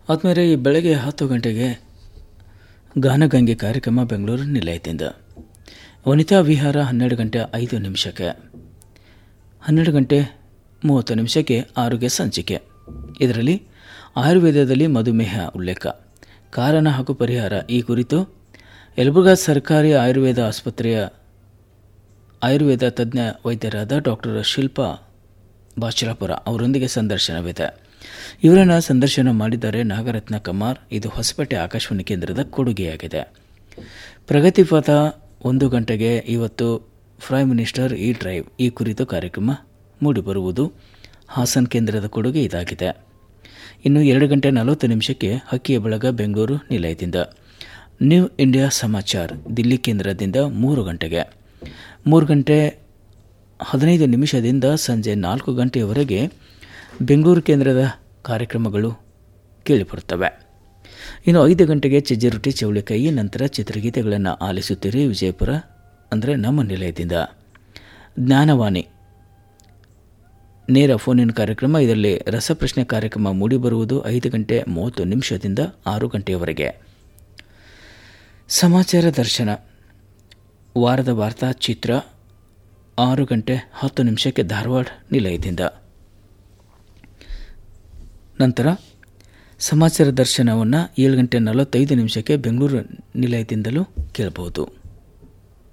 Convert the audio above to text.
ಆದ್ಮೇಲೆ ಈ ಬೆಳಗ್ಗೆ ಹತ್ತು ಗಂಟೆಗೆ ಗಾನಗಂಗೆ ಕಾರ್ಯಕ್ರಮ ಬೆಂಗಳೂರು ನಿಲಯದಿಂದ ವನಿತಾ ವಿಹಾರ ಹನ್ನೆರಡು ಗಂಟೆ ಐದು ನಿಮಿಷಕ್ಕೆ ಹನ್ನೆರಡು ಗಂಟೆ ಮೂವತ್ತು ನಿಮಿಷಕ್ಕೆ ಆರೋಗ್ಯ ಸಂಚಿಕೆ ಇದರಲ್ಲಿ ಆಯುರ್ವೇದದಲ್ಲಿ ಮಧುಮೇಹ ಉಲ್ಲೇಖ ಕಾರಣ ಹಾಗೂ ಪರಿಹಾರ ಈ ಕುರಿತು ಯಲಬುರ್ಗಾ ಸರ್ಕಾರಿ ಆಯುರ್ವೇದ ಆಸ್ಪತ್ರೆಯ ಆಯುರ್ವೇದ ತಜ್ಞ ವೈದ್ಯರಾದ ಡಾಕ್ಟರ್ ಶಿಲ್ಪಾ ಬಾಚಲಾಪುರ ಅವರೊಂದಿಗೆ ಸಂದರ್ಶನವಿದೆ ಇವರನ್ನು ಸಂದರ್ಶನ ಮಾಡಿದ್ದಾರೆ ನಾಗರತ್ನ ಕಮಾರ್ ಇದು ಹೊಸಪೇಟೆ ಆಕಾಶವಾಣಿ ಕೇಂದ್ರದ ಕೊಡುಗೆಯಾಗಿದೆ ಪ್ರಗತಿಪಥ ಒಂದು ಗಂಟೆಗೆ ಇವತ್ತು ಪ್ರೈಮ್ ಮಿನಿಸ್ಟರ್ ಇ ಡ್ರೈವ್ ಈ ಕುರಿತು ಕಾರ್ಯಕ್ರಮ ಮೂಡಿಬರುವುದು ಹಾಸನ್ ಕೇಂದ್ರದ ಕೊಡುಗೆ ಇದಾಗಿದೆ ಇನ್ನು ಎರಡು ಗಂಟೆ ನಲವತ್ತು ನಿಮಿಷಕ್ಕೆ ಹಕ್ಕಿಯ ಬಳಗ ಬೆಂಗಳೂರು ನಿಲಯದಿಂದ ನ್ಯೂ ಇಂಡಿಯಾ ಸಮಾಚಾರ್ ದಿಲ್ಲಿ ಕೇಂದ್ರದಿಂದ ಮೂರು ಗಂಟೆಗೆ ಮೂರು ಗಂಟೆ ಹದಿನೈದು ನಿಮಿಷದಿಂದ ಸಂಜೆ ನಾಲ್ಕು ಗಂಟೆಯವರೆಗೆ ಬೆಂಗಳೂರು ಕೇಂದ್ರದ ಕಾರ್ಯಕ್ರಮಗಳು ಕೇಳಿಬರುತ್ತವೆ ಇನ್ನು ಐದು ಗಂಟೆಗೆ ಚಜ್ಜಿರೊಟ್ಟಿ ಚೌಳಿಕಾಯಿ ನಂತರ ಚಿತ್ರಗೀತೆಗಳನ್ನು ಆಲಿಸುತ್ತೀರಿ ವಿಜಯಪುರ ಅಂದರೆ ನಮ್ಮ ನಿಲಯದಿಂದ ಜ್ಞಾನವಾಣಿ ನೇರ ಫೋನಿನ ಕಾರ್ಯಕ್ರಮ ಇದರಲ್ಲಿ ರಸಪ್ರಶ್ನೆ ಕಾರ್ಯಕ್ರಮ ಮೂಡಿಬರುವುದು ಐದು ಗಂಟೆ ಮೂವತ್ತು ನಿಮಿಷದಿಂದ ಆರು ಗಂಟೆಯವರೆಗೆ ಸಮಾಚಾರ ದರ್ಶನ ವಾರದ ವಾರ್ತಾ ಚಿತ್ರ ಆರು ಗಂಟೆ ಹತ್ತು ನಿಮಿಷಕ್ಕೆ ಧಾರವಾಡ ನಿಲಯದಿಂದ ನಂತರ ಸಮಾಚಾರ ದರ್ಶನವನ್ನು ಏಳು ಗಂಟೆ ನಲವತ್ತೈದು ನಿಮಿಷಕ್ಕೆ ಬೆಂಗಳೂರು ನಿಲಯದಿಂದಲೂ ಕೇಳಬಹುದು